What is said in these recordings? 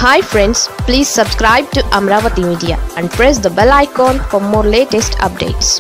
hi friends please subscribe to Amaravati media and press the bell icon for more latest updates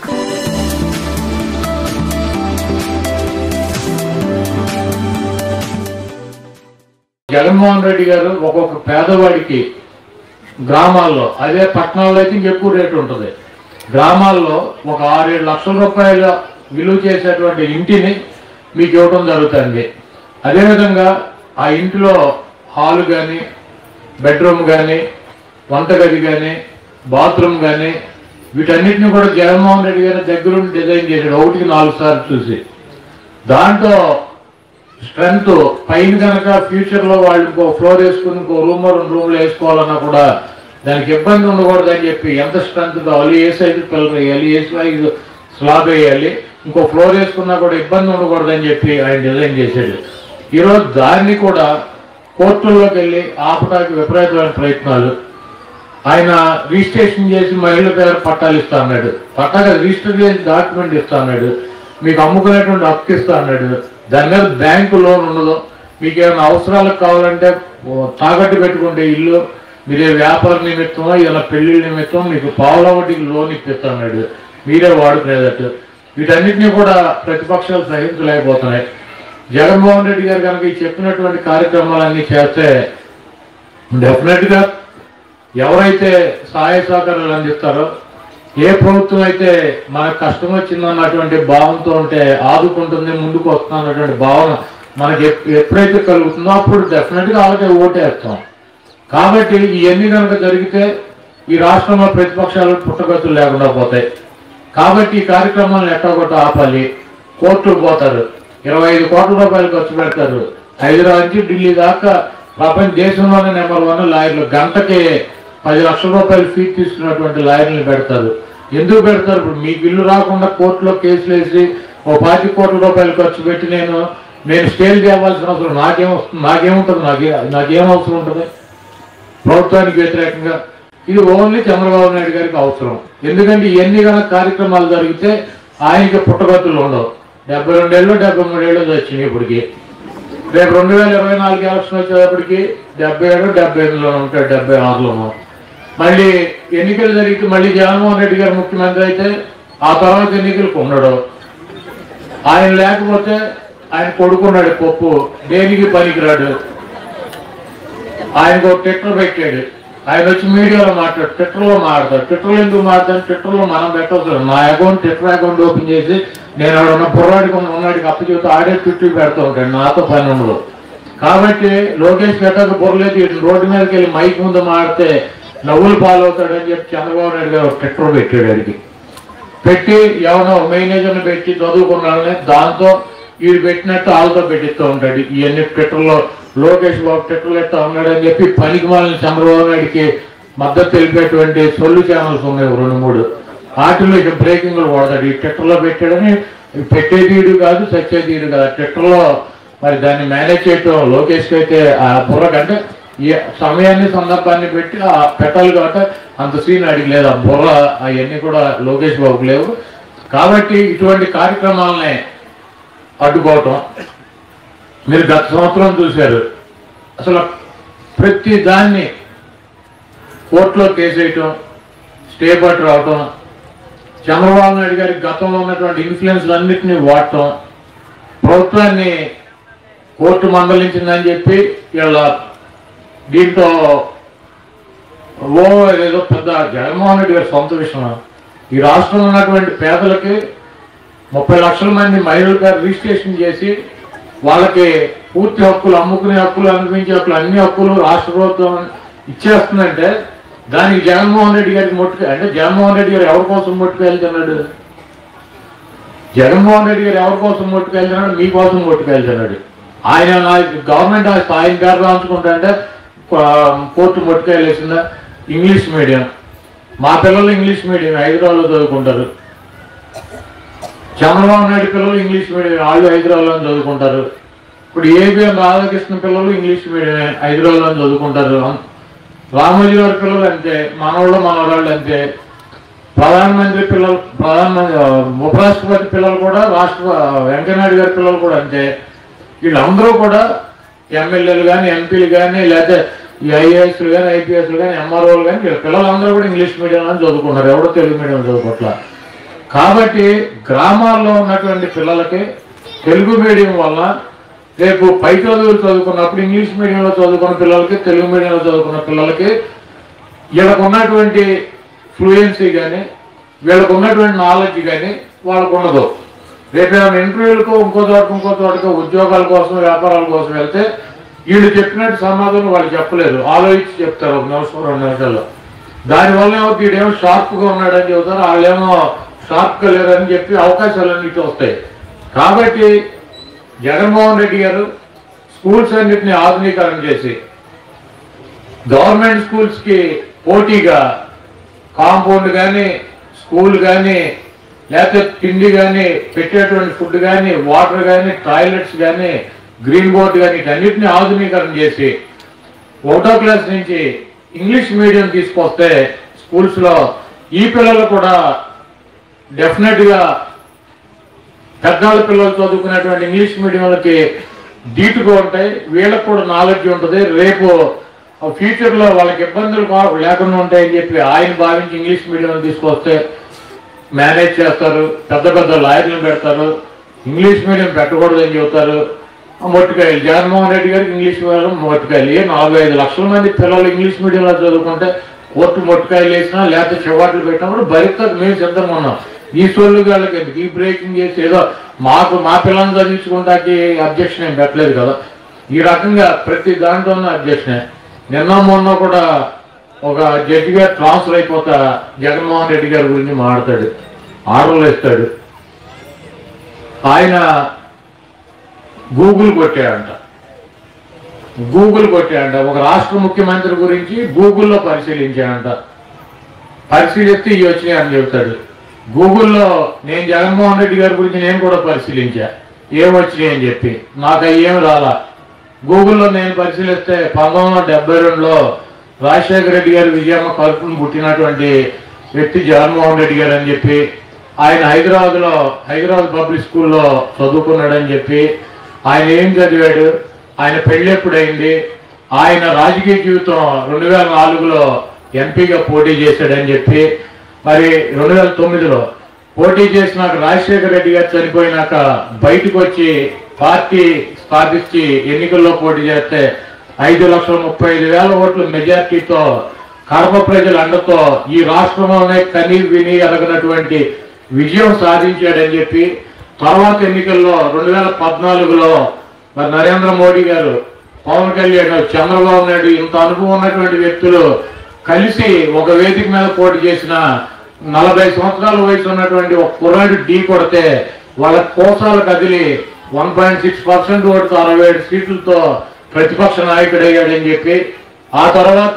Jaganmohan Reddy garu ఒక్కొక్క పేదవాడికి గ్రామాల్లో అదే పట్టణాల్లో అయితే ఇంకెక్కువ రేటు ఉంటుంది గ్రామాల్లో ఒక ఆరేడు లక్షల రూపాయల విలువ చేసేటువంటి ఇంటిని మీకు ఇవ్వడం జరుగుతుంది అదేవిధంగా ఆ ఇంటిలో హాల్ కానీ బెడ్రూమ్ కానీ వంటగది కానీ బాత్రూమ్ కానీ వీటన్నిటిని కూడా జగన్మోహన్ రెడ్డి గారి దగ్గరుండి డిజైన్ చేశాడు ఒకటికి నాలుగు సార్లు చూసి దాంట్లో స్ట్రెంత్ పైన కనుక ఫ్యూచర్ లో వాళ్ళు ఇంకో ఫ్లోర్ వేసుకుని ఇంకో రూమ్ రెండు రూమ్లు వేసుకోవాలన్నా కూడా దానికి ఇబ్బంది ఉండకూడదని చెప్పి ఎంత స్ట్రెంత్ కావాలి ఏ సైజు పిల్లలు వేయాలి ఏ సైజు స్లాబ్ వేయాలి ఇంకో ఫ్లోర్ వేసుకున్నా కూడా ఇబ్బంది ఉండకూడదని చెప్పి ఆయన డిజైన్ చేశాడు ఈరోజు దాన్ని కూడా కోర్టుల్లోకి వెళ్ళి ఆపడానికి విపరీతమైన ప్రయత్నాలు ఆయన రిజిస్ట్రేషన్ చేసి మహిళల పేరు పట్టాలు ఇస్తా అన్నాడు పట్టాగా రిజిస్టర్ చేసి డాక్యుమెంట్ ఇస్తా అన్నాడు మీకు అమ్ముకునేటువంటి హక్కు ఇస్తా అన్నాడు దాని మీద బ్యాంకు లోన్ ఉండదు మీకు ఏమైనా అవసరాలకు కావాలంటే ఓ తాకట్టు పెట్టుకుంటే ఇల్లు మీరే వ్యాపార నిమిత్తమో ఏదైనా పెళ్లి నిమిత్తం మీకు పావుల వడ్డీకి లోన్ ఇప్పిస్తా అన్నాడు మీరే వాడుకునేటట్టు వీటన్నిటిని కూడా ప్రతిపక్షాలు సహించలేకపోతున్నాయి జగన్మోహన్ రెడ్డి గారు కనుక ఈ చెప్పినటువంటి కార్యక్రమాలన్నీ చేస్తే డెఫినెట్ గా ఎవరైతే సహాయ సహకారాలు అందిస్తారో ఏ ప్రభుత్వం అయితే మనకు కష్టం వచ్చిందన్నటువంటి భావంతో ఉంటే ఆదుకుంటుంది ముందుకు వస్తుంది అన్నటువంటి భావన మనకి ఎప్- ఎప్పుడైతే కలుగుతుందో అప్పుడు డెఫినెట్ గా వాళ్ళకే ఓటేస్తాం కాబట్టి ఇవన్నీ కనుక జరిగితే ఈ రాష్ట్రంలో ప్రతిపక్షాలు పుట్టగతులు లేకుండా పోతాయి కాబట్టి ఈ కార్యక్రమాలను ఎట్టగొట్ట ఆపాలి కోర్టుకు పోతారు ఇరవై ఐదు కోట్ల రూపాయలు ఖర్చు పెడతారు హైదరాబాద్ నుంచి ఢిల్లీ దాకా ప్రపంచ దేశంలోనే నెంబర్ వన్ లాయర్లు గంటకి పది లక్షల రూపాయలు ఫీ తీసుకున్నటువంటి లాయర్ని పెడతారు ఎందుకు పెడతారు ఇప్పుడు మీకు ఇల్లు రాకుండా కోర్టులో కేసులు వేసి ఓ పాతి కోట్ల రూపాయలు ఖర్చు పెట్టి నేను నేను స్టేల్ చేయవలసిన అవసరం నాకేం వస్తుంది నాకేముంటుంది నాకే నాకేం అవసరం ఉంటుంది ప్రభుత్వానికి వ్యతిరేకంగా ఇది ఓన్లీ చంద్రబాబు నాయుడు గారికి అవసరం ఎందుకంటే ఇవన్నీ కనుక కార్యక్రమాలు జరిగితే ఆయనకి పుట్టగతులు ఉండవు డెబ్బై రెండేళ్ళు డెబ్బై మూడేళ్ళు వచ్చినాయి ఇప్పటికి రేపు రెండు వేల ఇరవై నాలుగు ఎలక్షన్ వచ్చేటప్పటికి డెబ్బై ఏడు డెబ్బై ఎనిమిదిలో ఉంటాడు డెబ్బై ఆరులోనూ మళ్ళీ ఎన్నికలు జరిగితే మళ్ళీ జగన్మోహన్ రెడ్డి గారు ముఖ్యమంత్రి అయితే ఆ తర్వాత ఎన్నికలకు ఉండడు ఆయన లేకపోతే ఆయన కొడుకున్నాడు పప్పు దేనికి పనికిరాడు ఆయనకు ఒక ట్విట్టర్ పెట్టాడు ఆయన వచ్చి మీడియాలో మాట్లాడు ట్విట్టర్లో మాట్లాడతాడు ట్విట్టర్లో ఎందుకు మాట్లాడతాను ట్విట్టర్లో మనం పెట్టవచ్చు నా అకౌంట్ ట్విట్టర్ అకౌంట్ ఓపెన్ చేసి నేను ఆడ ఉన్న బుర్రాడికి ఉన్నాడికి అప్పు చెబుతూ ఆడే ట్విట్టర్ పెడతా ఉంటాడు నాతో పని ఉండదు కాబట్టి లోకేష్ పెట్టక బుర్రలేదు ఇటు రోడ్డు మీదకి వెళ్ళి మైక్ ముందు మాడితే నవ్వులు పాలవుతాడు అని చెప్పి చంద్రబాబు నాయుడు గారు ఒక ట్విట్టర్ పెట్టాడు అడిగి పెట్టి ఎవరో మేనేజర్ని పెట్టి చదువుకున్నాడని దాంతో వీడు పెట్టినట్టు వాళ్ళతో పెట్టిస్తూ ఉంటాడు ఇవన్నీ ట్విట్టర్లో లోకేష్ బాబు ట్విట్టర్లో ఎట్టా ఉన్నాడని చెప్పి పనికి మాలిన చంద్రబాబు నాయుడికి మద్దతు తెలిపేటువంటి సొల్లు ఛానల్స్ ఉన్నాయి ఓ రెండు మూడు వాటిలో ఇక బ్రేకింగ్లు వాడతాడు ఈ ట్విట్టర్లో పెట్టాడని పెట్టేదీడు కాదు సచ్చేదీడు కాదు ట్విట్టర్లో మరి దాన్ని మేనేజ్ చేయటం లోకేష్కి అయితే ఆ బుర్ర అంటే ఈ సమయాన్ని సందర్భాన్ని పెట్టి ఆ పెట్టాలి కాబట్టి అంత సీన్ అడిగి లేదు ఆ బుర్ర అవన్నీ కూడా లోకేష్ బాబుకు లేవు కాబట్టి ఇటువంటి కార్యక్రమాలని అడ్డుకోవటం మీరు గత సంవత్సరం చూశారు అసలు ప్రతి దాన్ని కోర్టులో కేసేయటం స్టే పట్టు రావటం చంద్రబాబు నాయుడు గారి గతంలో ఉన్నటువంటి ఇన్ఫ్లుయెన్స్ అన్నింటినీ వాడటం ప్రభుత్వాన్ని కోర్టు మందలించిందని చెప్పి వీళ్ళ దీంతో ఓ ఏదో పెద్ద జగన్మోహన్ రెడ్డి గారి సొంత విషయం ఈ రాష్ట్రంలో ఉన్నటువంటి పేదలకి ముప్పై లక్షల మంది మహిళలు గారు రిజిస్ట్రేషన్ చేసి వాళ్ళకి పూర్తి హక్కులు అమ్ముకునే హక్కులు అనిపించే హక్కులు అన్ని హక్కులు రాష్ట్ర ప్రభుత్వం ఇచ్చేస్తుందంటే దానికి జగన్మోహన్ రెడ్డి గారికి ముట్టుకు అంటే జగన్మోహన్ రెడ్డి గారు ఎవరి కోసం ముట్టుకు వెళ్తున్నాడు జగన్మోహన్ రెడ్డి గారు ఎవరి కోసం ముట్టుకు వెళ్తున్నాడు మీ కోసం ముట్టుకు వెళ్తున్నాడు ఆయన నా గవర్నమెంట్ ఆస్తి ఆయన గారు రాంచుకుంటే కోర్టు ముట్టుకెళ్ళేసిందా ఇంగ్లీష్ మీడియం మా పిల్లలు ఇంగ్లీష్ మీడియం హైదరాబాద్లో చదువుకుంటారు చంద్రబాబు నాయుడు పిల్లలు ఇంగ్లీష్ మీడియం వాళ్ళు హైదరాబాద్లో చదువుకుంటారు ఇప్పుడు ఏబిఎం రాధాకృష్ణ పిల్లలు ఇంగ్లీష్ మీడియమే హైదరాబాద్లో చదువుకుంటారు రామోజీ గారి పిల్లలు అంతే మనవాళ్ళు మనవరాళ్ళు అంతే ప్రధానమంత్రి పిల్లలు ప్రధానమంత్రి ఆ, ఉపరాష్ట్రపతి పిల్లలు కూడా రాష్ట్ర వెంకయ్యనాయుడు గారి పిల్లలు కూడా అంతే వీళ్ళందరూ కూడా ఎమ్మెల్యేలు కానీ ఎంపీలు కానీ లేకపోతే ఈ ఐఏఎస్లు కానీ ఐపీఎస్లు కానీ ఎంఆర్ఓలు కానీ వీళ్ళ పిల్లలందరూ కూడా ఇంగ్లీష్ మీడియంలో చదువుకున్నారు ఎవడో తెలుగు మీడియం చదువుకోవట్ల కాబట్టి గ్రామాల్లో ఉన్నటువంటి పిల్లలకి తెలుగు మీడియం వల్ల రేపు పై చదువులు చదువుకున్నప్పుడు ఇంగ్లీష్ మీడియంలో చదువుకున్న పిల్లలకి తెలుగు మీడియంలో చదువుకున్న పిల్లలకి వీళ్ళకు ఉన్నటువంటి ఫ్లూయెన్సీ కానీ వీళ్ళకు ఉన్నటువంటి నాలెడ్జ్ కానీ వాళ్ళకు ఉండదు రేపు ఏమైనా ఇంటర్వ్యూలకు ఇంకో చోట ఇంకో చోటకి ఉద్యోగాల కోసం వ్యాపారాల కోసం వెళ్తే వీళ్ళు చెప్పినట్టు సమాధానం వాళ్ళు చెప్పలేరు ఆలోచించి చెప్తారు ఒక నిమిషం రెండు నిమిషాల్లో దానివల్ల ఏమో వీడేమో షార్ప్గా ఉన్నాడని చెబుతారు వాళ్ళేమో షార్ప్గా లేరని చెప్పి అవకాశాలన్నీ వస్తాయి కాబట్టి జగన్మోహన్ రెడ్డి గారు స్కూల్స్ అన్నింటినీ ఆధునీకరణ చేసి గవర్నమెంట్ స్కూల్స్ కి పోటీగా కాంపౌండ్ కానీ స్కూల్ కానీ లేకపోతే తిండి కానీ పెట్టేటువంటి ఫుడ్ కానీ వాటర్ కానీ టాయిలెట్స్ కానీ గ్రీన్ బోర్డ్ కానీ వీటన్నిటిని ఆధునీకరణ చేసి ఒకటో క్లాస్ నుంచి ఇంగ్లీష్ మీడియం తీసుకొస్తే స్కూల్స్ లో ఈ పిల్లలు కూడా డెఫినెట్ గా పెద్దవాళ్ళ పిల్లలు చదువుకునేటువంటి ఇంగ్లీష్ మీడియంలకి ధీటుగా ఉంటాయి వీళ్ళకి కూడా నాలెడ్జ్ ఉంటుంది రేపు ఫ్యూచర్ లో వాళ్ళకి ఇబ్బందులు కా- లేకుండా ఉంటాయని చెప్పి ఆయన భావించి ఇంగ్లీష్ మీడియం తీసుకొస్తే మేనేజ్ చేస్తారు పెద్ద పెద్ద లాయర్లను పెడతారు ఇంగ్లీష్ మీడియం పెట్టకూడదని చెబుతారు ఆ మొట్టికాయలు జగన్మోహన్ రెడ్డి గారికి ఇంగ్లీష్ మీడియం మొట్టికాయలు ఏ నాలుగు ఐదు లక్షల మంది పిల్లలు ఇంగ్లీష్ మీడియంలో చదువుకుంటే కోర్టు మొట్టికాయలు వేసినా లేకపోతే చివాట్లు పెట్టినప్పుడు భరితకు మేము సిద్ధంగా ఉన్నాం ఈ సొల్లు వాళ్ళకి ఎందుకు ఈ బ్రేకింగ్ చేసి ఏదో మాకు మా పిల్లల్ని చదివించుకుంటాకి అబ్జెక్షన్ ఏం పెట్టలేదు కదా ఈ రకంగా ప్రతి దాంట్లోనూ అబ్జెక్షనే నిన్న మొన్న కూడా ఒక జడ్జి గారు ట్రాన్స్ఫర్ అయిపోతా జగన్మోహన్ రెడ్డి గారి గురించి మాట్లాడతాడు ఆర్డర్లు ఇస్తాడు ఆయన గూగుల్ కొట్టాడంట గూగుల్ కొట్టాడంట ఒక రాష్ట్ర ముఖ్యమంత్రి గురించి గూగుల్లో పరిశీలించాడంట పరిశీలిస్తే ఇవి వచ్చినాయి అని చెబుతాడు గూగుల్లో నేను జగన్మోహన్ రెడ్డి గారి గురించి నేను కూడా పరిశీలించా ఏం వచ్చినాయి అని చెప్పి నాకు అవి ఏమి రాలా గూగుల్లో నేను పరిశీలిస్తే పంతొమ్మిది వందల డెబ్బై రెండులో రాజశేఖర రెడ్డి గారి విజయమ్మ కలుపును పుట్టినటువంటి వ్యక్తి జగన్మోహన్ రెడ్డి గారు అని చెప్పి ఆయన హైదరాబాద్ లో హైదరాబాద్ పబ్లిక్ స్కూల్లో చదువుకున్నాడని చెప్పి ఆయన ఏం చదివాడు ఆయన పెళ్ళి ఎప్పుడైంది ఆయన రాజకీయ జీవితం రెండు వేల నాలుగులో ఎంపీగా పోటీ చేశాడని చెప్పి మరి రెండు వేల తొమ్మిదిలో పోటీ చేసినాక రాజశేఖర రెడ్డి గారు చనిపోయినాక బయటకు వచ్చి పార్టీ స్థాపించి ఎన్నికల్లో పోటీ చేస్తే ఐదు లక్షల ముప్పై ఐదు వేల ఓట్ల మెజార్టీతో కడప ప్రజల అండతో ఈ రాష్ట్రంలోనే కని విని ఎరగనటువంటి విజయం సాధించాడని చెప్పి తర్వాత ఎన్నికల్లో రెండు వేల పద్నాలుగులో మరి నరేంద్ర మోడీ గారు పవన్ కళ్యాణ్ చంద్రబాబు నాయుడు ఇంత అనుభవం ఉన్నటువంటి వ్యక్తులు కలిసి ఒక వేదిక మీద పోటీ చేసిన నలభై సంవత్సరాల వయసు ఉన్నటువంటి ఒక కుర్రాడు ఢీ కొడితే వాళ్ళ కోసాలు కదిలి వన్ పాయింట్ సిక్స్ పర్సెంట్ ఓటుతో అరవై ఏడు సీట్లతో ప్రతిపక్ష నాయకుడు అయ్యాడని చెప్పి ఆ తర్వాత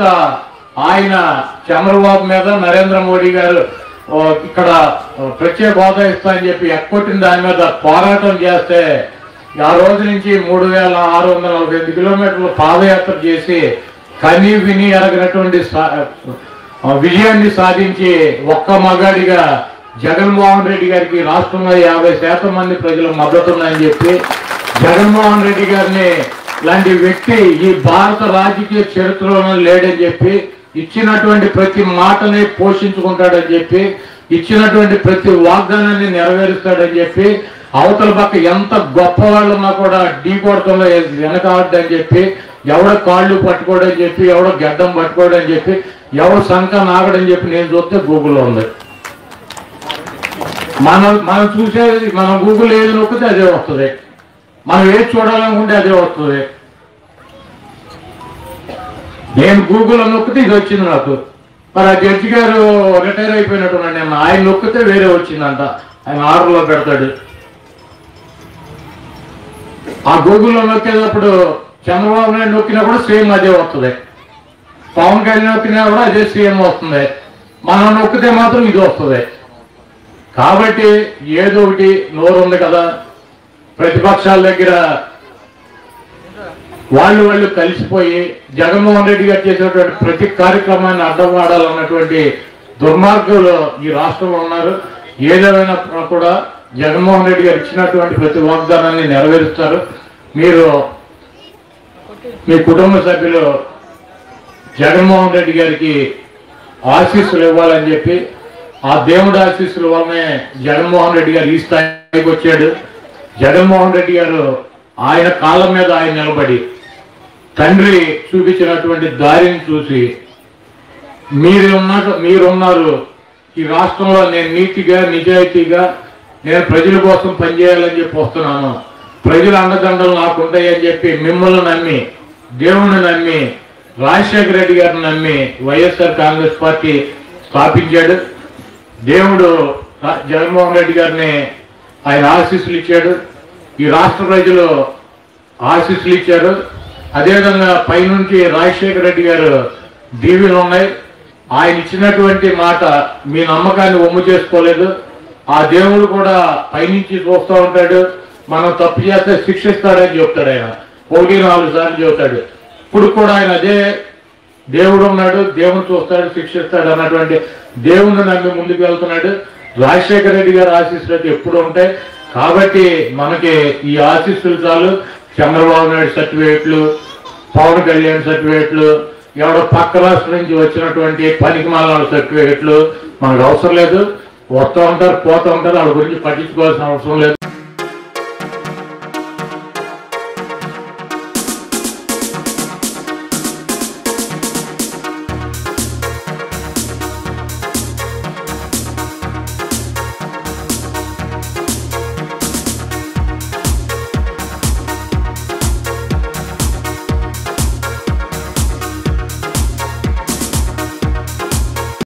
ఆయన చంద్రబాబు మీద నరేంద్ర మోడీ గారు ఓ, ఇక్కడ ఓ, ప్రత్యేక హోదా ఇస్తా అని చెప్పి ఎక్కొట్టిన దాని మీద పోరాటం చేస్తే ఆ రోజు నుంచి మూడు వేల ఆరు వందల నలభై ఐదు కిలోమీటర్లు పాదయాత్ర చేసి కని విని ఎరగినటువంటి సా- ఆ విజయాన్ని సాధించి ఒక్క మగాడిగా జగన్మోహన్ రెడ్డి గారికి రాష్ట్రంలో యాభై శాతం మంది ప్రజలు మద్దతున్నాయని చెప్పి జగన్మోహన్ రెడ్డి గారిని లాంటి వ్యక్తి ఈ భారత రాజకీయ చరిత్రలో లేడని చెప్పి ఇచ్చినటువంటి ప్రతి మాటని పోషించుకుంటాడని చెప్పి ఇచ్చినటువంటి ప్రతి వాగ్దానాన్ని నెరవేరుస్తాడని చెప్పి అవతల పక్క ఎంత గొప్ప వాళ్ళు ఉన్నా కూడా ఢీ కొడతంలో వెనకాడని చెప్పి ఎవడ కాళ్ళు పట్టుకోడని చెప్పి ఎవడో గడ్డం పట్టుకోడని చెప్పి ఎవడు సంఖ నాగడని చెప్పి నేను చూస్తే గూగుల్లో ఉంది మనం మనం చూసేది మనం గూగుల్ ఏది నొక్కితే అదే వస్తుంది మనం ఏది చూడాలనుకుంటే అదే వస్తుంది నేను గూగుల్ నొక్కితే ఇది వచ్చింది నాకు మరి ఆ జడ్జి గారు రిటైర్ అయిపోయినట్టున్నాడు నేను ఆయన నొక్కితే వేరే వచ్చిందంట ఆయన ఆర్డర్లో పెడతాడు ఆ గూగుల్లో నొక్కేటప్పుడు చంద్రబాబు నాయుడు నొక్కినా కూడా సేమ్ అదే వస్తుంది పవన్ కళ్యాణ్ నొక్కినా కూడా అదే సేమ్ వస్తుంది మనం నొక్కితే మాత్రం ఇది వస్తుంది కాబట్టి ఏదో ఒకటి నోరు ఉంది కదా ప్రతిపక్షాల దగ్గర వాళ్ళు వాళ్ళు కలిసిపోయి జగన్మోహన్ రెడ్డి గారు చేసేటువంటి ప్రతి కార్యక్రమాన్ని అడ్డం వాడాలన్నటువంటి దుర్మార్గులు ఈ రాష్ట్రంలో ఉన్నారు ఏదేమైనా కూడా జగన్మోహన్ రెడ్డి గారు ఇచ్చినటువంటి ప్రతి వాగ్దానాన్ని నెరవేరుస్తారు మీరు మీ కుటుంబ సభ్యులు జగన్మోహన్ రెడ్డి గారికి ఆశీస్సులు ఇవ్వాలని చెప్పి ఆ దేవుడి ఆశీస్సుల వల్లనే జగన్మోహన్ రెడ్డి గారు ఈ స్థాయికి వచ్చాడు జగన్మోహన్ రెడ్డి గారు ఆయన కాళ్ళ మీద ఆయన నిలబడి తండ్రి చూపించినటువంటి దారిని చూసి మీరు ఉన్నారు మీరున్నారు ఈ రాష్ట్రంలో నేను నీతిగా నిజాయితీగా నేను ప్రజల కోసం పనిచేయాలని చెప్పి వస్తున్నాను ప్రజల అండదండలు నాకు ఉంటాయని చెప్పి మిమ్మల్ని నమ్మి దేవుణ్ణి నమ్మి రాజశేఖర రెడ్డి గారిని నమ్మి వైఎస్ఆర్ కాంగ్రెస్ పార్టీ స్థాపించాడు దేవుడు రా- జగన్మోహన్ రెడ్డి గారిని ఆయన ఆశీస్సులు ఇచ్చాడు ఈ రాష్ట్ర ప్రజలు ఆశీస్సులు ఇచ్చారు అదేవిధంగా పైనుంచి రాజశేఖర రెడ్డి గారు దీవెనలు ఉన్నాయి ఆయన ఇచ్చినటువంటి మాట మీ నమ్మకాన్ని ఒమ్ము చేసుకోలేదు ఆ దేవుడు కూడా పైనుంచి చూస్తూ ఉంటాడు మనం తప్పు చేస్తే శిక్షిస్తాడని చెప్తాడు ఆయన ఒకటి నాలుగు సార్లు చెబుతాడు ఇప్పుడు కూడా ఆయన అదే దేవుడు ఉన్నాడు దేవుడు చూస్తాడు శిక్షిస్తాడు అన్నటువంటి దేవుని నమ్మి ముందుకు వెళ్తున్నాడు రాజశేఖర రెడ్డి గారి ఆశీస్సులు అయితే ఎప్పుడు ఉంటాయి కాబట్టి మనకి ఈ ఆశీస్సులు చాలు చంద్రబాబు నాయుడు సర్టిఫికేట్లు పవన్ కళ్యాణ్ సర్టిఫికేట్లు ఎవడో పక్క రాష్ట్రం నుంచి వచ్చినటువంటి పనికి మాల సర్టిఫికేట్లు మనకు అవసరం లేదు వస్తూ ఉంటారు పోతూ ఉంటారు వాళ్ళ గురించి పట్టించుకోవాల్సిన అవసరం లేదు